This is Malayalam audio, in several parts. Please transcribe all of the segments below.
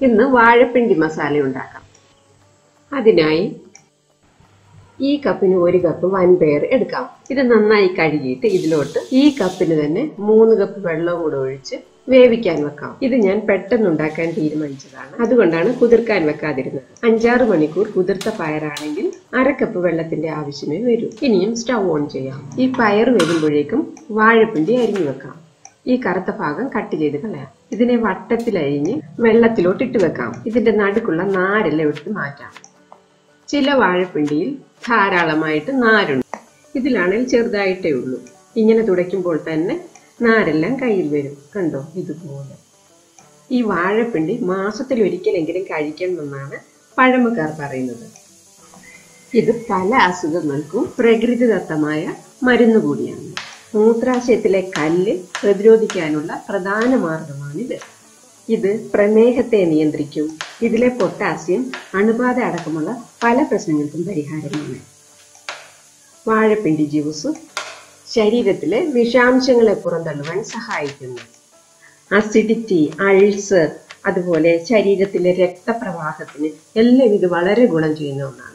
ഇന്ന് വാഴപ്പിണ്ടി മസാല ഉണ്ടാക്കാം അതിനായി ഈ കപ്പിന് ഒരു കപ്പ് വൻപയർ എടുക്കാം ഇത് നന്നായി കഴുകിയിട്ട് ഇതിലോട്ട് ഈ കപ്പിന് തന്നെ മൂന്ന് കപ്പ് വെള്ളം കൂടെ ഒഴിച്ച് വേവിക്കാൻ വെക്കാം ഇത് ഞാൻ പെട്ടെന്ന് ഉണ്ടാക്കാൻ തീരുമാനിച്ചതാണ് അതുകൊണ്ടാണ് കുതിർക്കാൻ വെക്കാതിരുന്നത് അഞ്ചാറ് മണിക്കൂർ കുതിർത്ത പയറാണെങ്കിൽ അര കപ്പ് വെള്ളത്തിന്റെ ആവശ്യമേ വരൂ ഇനിയും സ്റ്റൗ ഓൺ ചെയ്യാം ഈ പയർ വരുമ്പോഴേക്കും വാഴപ്പിണ്ടി അരിഞ്ഞു വെക്കാം ഈ കറുത്ത ഭാഗം കട്ട് ചെയ്ത് കളയാം ഇതിനെ വട്ടത്തിലരിഞ്ഞ് വെള്ളത്തിലോട്ട് ഇട്ട് വെക്കാം ഇതിന്റെ നടുക്കുള്ള നാരെല്ലാം എടുത്ത് മാറ്റാം ചില വാഴപ്പിണ്ടിയിൽ ധാരാളമായിട്ട് നാരുണ്ട് ഇതിലാണെങ്കിൽ ചെറുതായിട്ടേ ഉള്ളൂ ഇങ്ങനെ തുടയ്ക്കുമ്പോൾ തന്നെ നാരെല്ലാം കയ്യിൽ വരും കണ്ടോ ഇതുപോലെ ഈ വാഴപ്പിണ്ടി മാസത്തിൽ ഒരിക്കലെങ്കിലും കഴിക്കണമെന്നാണ് പഴമക്കാർ പറയുന്നത് ഇത് പല അസുഖങ്ങൾക്കും പ്രകൃതിദത്തമായ മരുന്ന് കൂടിയാണ് മൂത്രാശയത്തിലെ കല്ല് പ്രതിരോധിക്കാനുള്ള പ്രധാന മാർഗമാണിത് ഇത് പ്രമേഹത്തെ നിയന്ത്രിക്കും ഇതിലെ പൊട്ടാസ്യം അണുബാധ അടക്കമുള്ള പല പ്രശ്നങ്ങൾക്കും പരിഹാരമാണ് വാഴപ്പിണ്ടി ജ്യൂസ് ശരീരത്തിലെ വിഷാംശങ്ങളെ പുറന്തള്ളുവാൻ സഹായിക്കുന്നു അസിഡിറ്റി അൾസർ അതുപോലെ ശരീരത്തിലെ രക്തപ്രവാഹത്തിന് എല്ലാം ഇത് വളരെ ഗുണം ചെയ്യുന്ന ഒന്നാണ്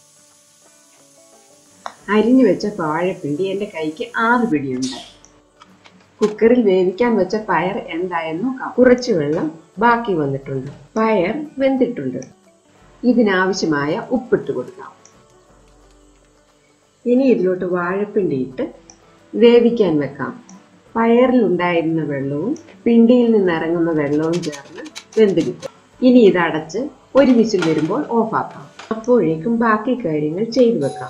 അരിഞ്ഞു വെച്ച വാഴപ്പിണ്ടി എൻ്റെ കൈക്ക് ആറ് പിടിയുണ്ട് കുക്കറിൽ വേവിക്കാൻ വെച്ച പയർ എന്തായെന്ന് നോക്കാം കുറച്ച് വെള്ളം ബാക്കി വന്നിട്ടുണ്ട് പയർ വെന്തിട്ടുണ്ട് ഇതിനാവശ്യമായ ഉപ്പിട്ട് കൊടുക്കാം ഇനി ഇതിലോട്ട് വാഴപ്പിണ്ടി ഇട്ട് വേവിക്കാൻ വെക്കാം പയറിൽ ഉണ്ടായിരുന്ന വെള്ളവും പിണ്ടിയിൽ നിന്ന് ഇറങ്ങുന്ന വെള്ളവും ചേർന്ന് വെന്ത് കിട്ടും ഇനി ഇത് അടച്ച് ഒരു വിസിൽ വരുമ്പോൾ ഓഫാക്കാം അപ്പോഴേക്കും ബാക്കി കാര്യങ്ങൾ ചെയ്തു വെക്കാം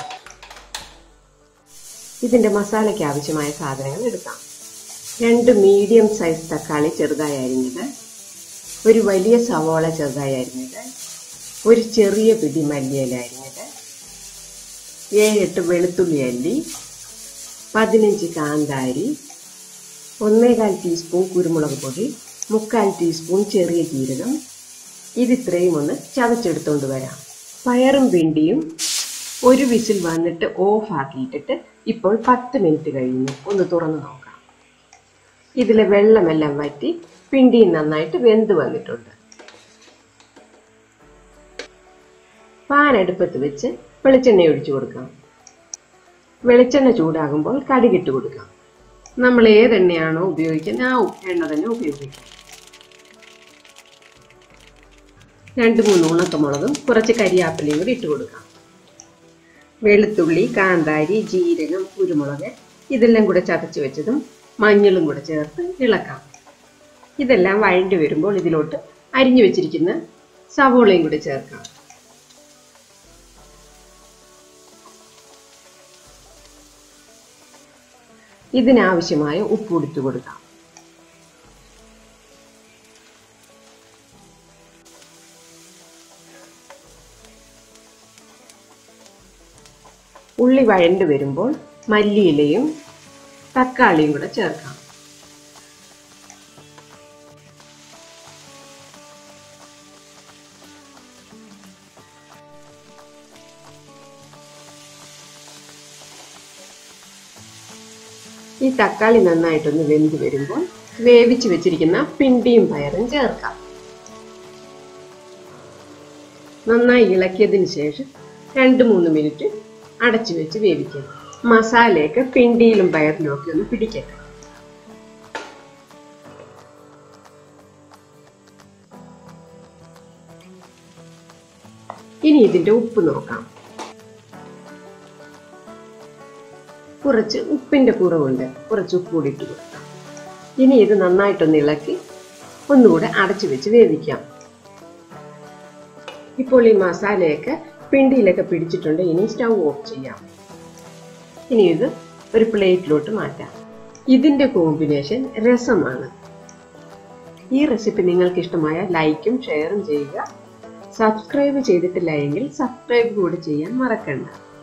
ഇതിന്റെ മസാലയ്ക്ക് ആവശ്യമായ സാധനങ്ങൾ എടുക്കാം രണ്ട് മീഡിയം സൈസ് തക്കാളി ചെറുതായി അരിഞ്ഞത് ഒരു വലിയ സവോള ചെറുതായി അരിഞ്ഞത് ഒരു ചെറിയ പിടി മല്ലിയില അരിഞ്ഞത് ഏഴെട്ട് വെളുത്തുള്ളി അല്ലി പതിനഞ്ച് കാന്താരി ഒന്നേകാൽ ടീസ്പൂൺ കുരുമുളക് പൊടി മുക്കാൽ ടീസ്പൂൺ ചെറിയ ജീരകം ഇത് ഇത്രയും ഒന്ന് ചതച്ചെടുത്തോണ്ട് വരാം പയറും പിണ്ടിയും ഒരു വിസിൽ വന്നിട്ട് ഓഫ് ആക്കിയിട്ടിട്ട് ഇപ്പോൾ പത്ത് മിനിറ്റ് കഴിഞ്ഞു ഒന്ന് തുറന്നു നോക്കാം ഇതിലെ വെള്ളമെല്ലാം വറ്റി പിണ്ടിയും നന്നായിട്ട് വെന്ത് വന്നിട്ടുണ്ട് പാൻ അടുപ്പത്ത് വെച്ച് വെളിച്ചെണ്ണ ഒഴിച്ചു കൊടുക്കാം വെളിച്ചെണ്ണ ചൂടാകുമ്പോൾ കടുകിട്ട് കൊടുക്കാം നമ്മൾ ഏതെണ്ണയാണോ ഉപയോഗിക്കുന്നത് ആ എണ്ണ തന്നെ ഉപയോഗിക്കാം രണ്ട് മൂന്ന് ഉണക്കമുളകും കുറച്ച് കരിയാപ്പിലയും കൂടി ഇട്ട് കൊടുക്കാം വെളുത്തുള്ളി കാന്താരി ജീരകം കുരുമുളക് ഇതെല്ലാം കൂടെ ചതച്ച് വെച്ചതും മഞ്ഞളും കൂടെ ചേർത്ത് ഇളക്കാം ഇതെല്ലാം വഴണ്ടി വരുമ്പോൾ ഇതിലോട്ട് അരിഞ്ഞു വെച്ചിരിക്കുന്ന സവോളയും കൂടി ചേർക്കാം ഇതിനാവശ്യമായ ഉപ്പ് കൊടുത്തു കൊടുക്കാം ഉള്ളി വഴണ്ട് വരുമ്പോൾ മല്ലിയിലയും തക്കാളിയും കൂടെ ചേർക്കാം ഈ തക്കാളി നന്നായിട്ടൊന്ന് വെന്ത് വരുമ്പോൾ വേവിച്ച് വെച്ചിരിക്കുന്ന പിണ്ടിയും പയറും ചേർക്കാം നന്നായി ഇളക്കിയതിന് ശേഷം രണ്ട് മൂന്ന് മിനിറ്റ് അടച്ചു വെച്ച് വേവിക്കണം മസാലയൊക്കെ പിണ്ടിയിലും പയറിലും ഒക്കെ ഒന്ന് പിടിക്കട്ടെ ഇനി ഇതിന്റെ ഉപ്പ് നോക്കാം കുറച്ച് ഉപ്പിന്റെ കുറവുണ്ട് കുറച്ച് ഉപ്പ് കൂടി ഇട്ട് കൊടുക്കാം ഇനി ഇത് നന്നായിട്ടൊന്ന് ഇളക്കി ഒന്നുകൂടെ അടച്ചു വെച്ച് വേവിക്കാം ഇപ്പോൾ ഈ മസാലയൊക്കെ പിണ്ടിയിലൊക്കെ പിടിച്ചിട്ടുണ്ട് ഇനി സ്റ്റൗ ഓഫ് ചെയ്യാം ഇനി ഇത് ഒരു പ്ലേറ്റിലോട്ട് മാറ്റാം ഇതിന്റെ കോമ്പിനേഷൻ രസമാണ് ഈ റെസിപ്പി നിങ്ങൾക്ക് ഇഷ്ടമായ ലൈക്കും ഷെയറും ചെയ്യുക സബ്സ്ക്രൈബ് ചെയ്തിട്ടില്ല എങ്കിൽ സബ്സ്ക്രൈബ് കൂടി ചെയ്യാൻ മറക്കണ്ട